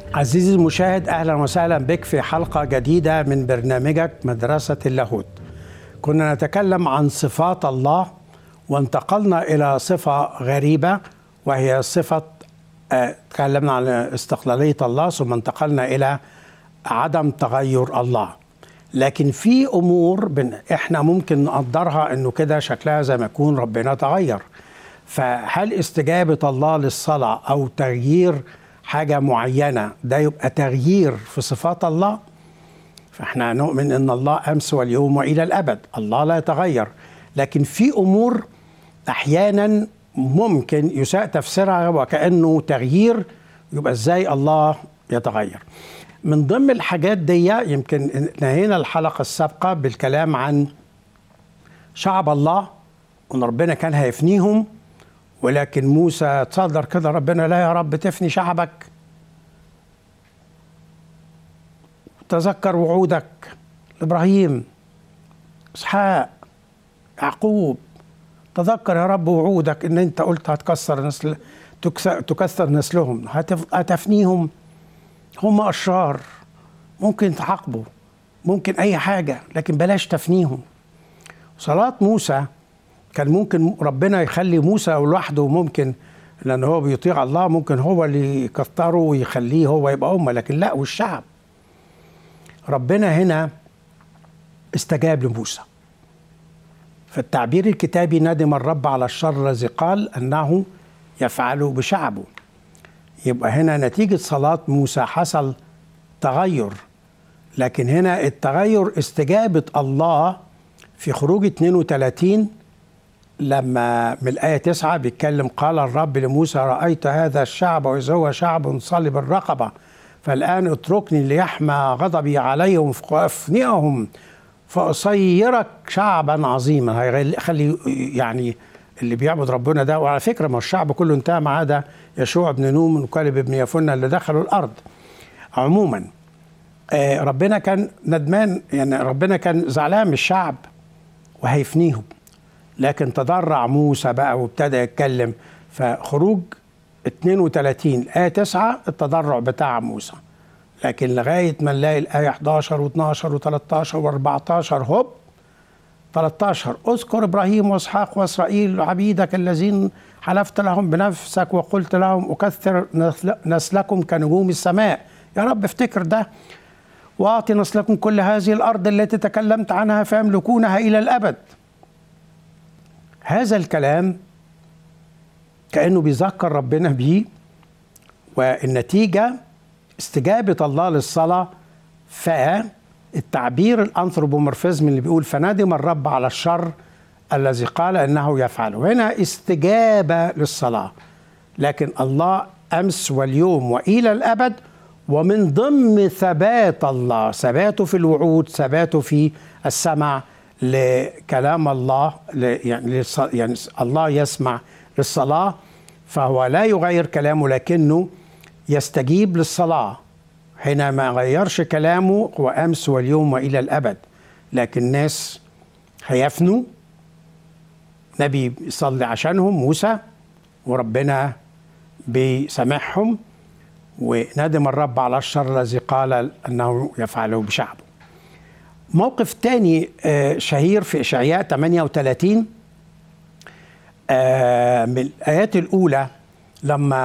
عزيزي المشاهد اهلا وسهلا بك في حلقه جديده من برنامجك مدرسه اللاهوت. كنا نتكلم عن صفات الله وانتقلنا الى صفه غريبه وهي صفه آه، تكلمنا عن استقلاليه الله ثم انتقلنا الى عدم تغير الله. لكن في امور بن احنا ممكن نقدرها انه كده شكلها زي ما يكون ربنا تغير. فهل استجابه الله للصلاه او تغيير حاجة معينة ده يبقى تغيير في صفات الله فاحنا نؤمن ان الله امس واليوم والى الابد الله لا يتغير لكن في امور احيانا ممكن يساء تفسيرها وكانه تغيير يبقى ازاي الله يتغير من ضمن الحاجات دي يمكن نهينا الحلقه السابقه بالكلام عن شعب الله وان ربنا كان هيفنيهم ولكن موسى تصدر كده ربنا لا يا رب تفني شعبك تذكر وعودك لابراهيم اسحاق يعقوب تذكر يا رب وعودك ان انت قلت هتكسر نسل تكسر نسلهم هتف... هتفنيهم هم اشرار ممكن تعاقبوا ممكن اي حاجه لكن بلاش تفنيهم صلاه موسى كان ممكن ربنا يخلي موسى لوحده ممكن لان هو بيطيع الله ممكن هو اللي يكتره ويخليه هو يبقى امه لكن لا والشعب ربنا هنا استجاب لموسى فالتعبير الكتابي ندم الرب على الشر الذي قال انه يفعله بشعبه يبقى هنا نتيجه صلاه موسى حصل تغير لكن هنا التغير استجابه الله في خروج 32 لما من الآية تسعة بيتكلم قال الرب لموسى رأيت هذا الشعب وإذ هو شعب صلب الرقبة فالآن اتركني ليحمى غضبي عليهم فأفنئهم فأصيرك شعبا عظيما هيخلي يعني اللي بيعبد ربنا ده وعلى فكرة ما الشعب كله انتهى ما عدا يشوع بن نوم وكالب بن يفنة اللي دخلوا الأرض عموما آه ربنا كان ندمان يعني ربنا كان زعلان من الشعب وهيفنيهم لكن تضرع موسى بقى وابتدى يتكلم فخروج 32 آية 9 التضرع بتاع موسى لكن لغاية ما نلاقي الآية 11 و12 و13 و14 هوب 13 اذكر إبراهيم وإسحاق وإسرائيل عبيدك الذين حلفت لهم بنفسك وقلت لهم أكثر نسلكم كنجوم السماء يا رب افتكر ده وأعطي نسلكم كل هذه الأرض التي تكلمت عنها فيملكونها إلى الأبد هذا الكلام كانه بيذكر ربنا بيه والنتيجه استجابه الله للصلاه فالتعبير الانثروبومورفيزم اللي بيقول فندم الرب على الشر الذي قال انه يفعله هنا استجابه للصلاه لكن الله امس واليوم والى الابد ومن ضمن ثبات الله ثباته في الوعود ثباته في السمع لكلام الله يعني يعني الله يسمع للصلاة فهو لا يغير كلامه لكنه يستجيب للصلاة حين ما غيرش كلامه هو أمس واليوم وإلى الأبد لكن الناس هيفنوا نبي يصلي عشانهم موسى وربنا بيسامحهم وندم الرب على الشر الذي قال أنه يفعله بشعبه موقف تاني شهير في إشعياء 38 من الآيات الأولى لما